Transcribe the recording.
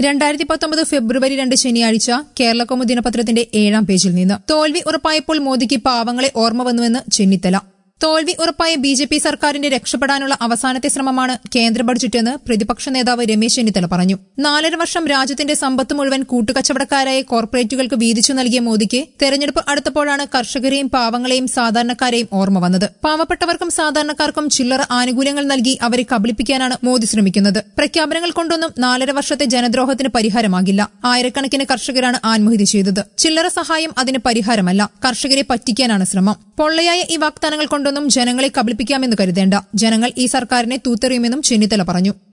രണ്ടായിരത്തി പത്തൊമ്പത് ഫെബ്രുവരി രണ്ട് ശനിയാഴ്ച കേരളകൗമുദി ദിനപത്രത്തിന്റെ ഏഴാം പേജിൽ നിന്ന് തോൽവി ഉറപ്പായപ്പോൾ മോദിക്ക് പാവങ്ങളെ ഓർമ്മ വന്നുവെന്ന് ചെന്നിത്തല തോൽവി ഉറപ്പായ ബി ജെ പി സർക്കാരിന്റെ രക്ഷപ്പെടാനുള്ള അവസാനത്തെ ശ്രമമാണ് കേന്ദ്ര ബഡ്ജറ്റെന്ന് പ്രതിപക്ഷ നേതാവ് രമേശ് ചെന്നിത്തല പറഞ്ഞു നാലര വർഷം രാജ്യത്തിന്റെ സമ്പത്ത് മുഴുവൻ കൂട്ടുകച്ചവടക്കാരായ കോർപ്പറേറ്റുകൾക്ക് വീതിച്ചു നൽകിയ മോദിക്ക് തെരഞ്ഞെടുപ്പ് അടുത്തപ്പോഴാണ് കർഷകരെയും പാവങ്ങളെയും സാധാരണക്കാരെയും ഓർമ്മ വന്നത് പാവപ്പെട്ടവർക്കും സാധാരണക്കാർക്കും ചില്ലറ ആനുകൂല്യങ്ങൾ നൽകി അവരെ കബളിപ്പിക്കാനാണ് മോദി ശ്രമിക്കുന്നത് പ്രഖ്യാപനങ്ങൾ കൊണ്ടൊന്നും നാലര വർഷത്തെ ജനദ്രോഹത്തിന് പരിഹാരമാകില്ല ആയിരക്കണക്കിന് കർഷകരാണ് ആത്മഹത്യ ചെയ്തത് ചില്ലറ സഹായം അതിന് പരിഹാരമല്ല കർഷകരെ പറ്റിക്കാനാണ് ശ്രമം പൊള്ളയായ ഈ വാഗ്ദാനങ്ങൾ കൊണ്ടൊന്നും ജനങ്ങളെ കബളിപ്പിക്കാമെന്ന് കരുതേണ്ട ജനങ്ങൾ ഈ സർക്കാരിനെ തൂത്തെറിയുമെന്നും ചെന്നിത്തല പറഞ്ഞു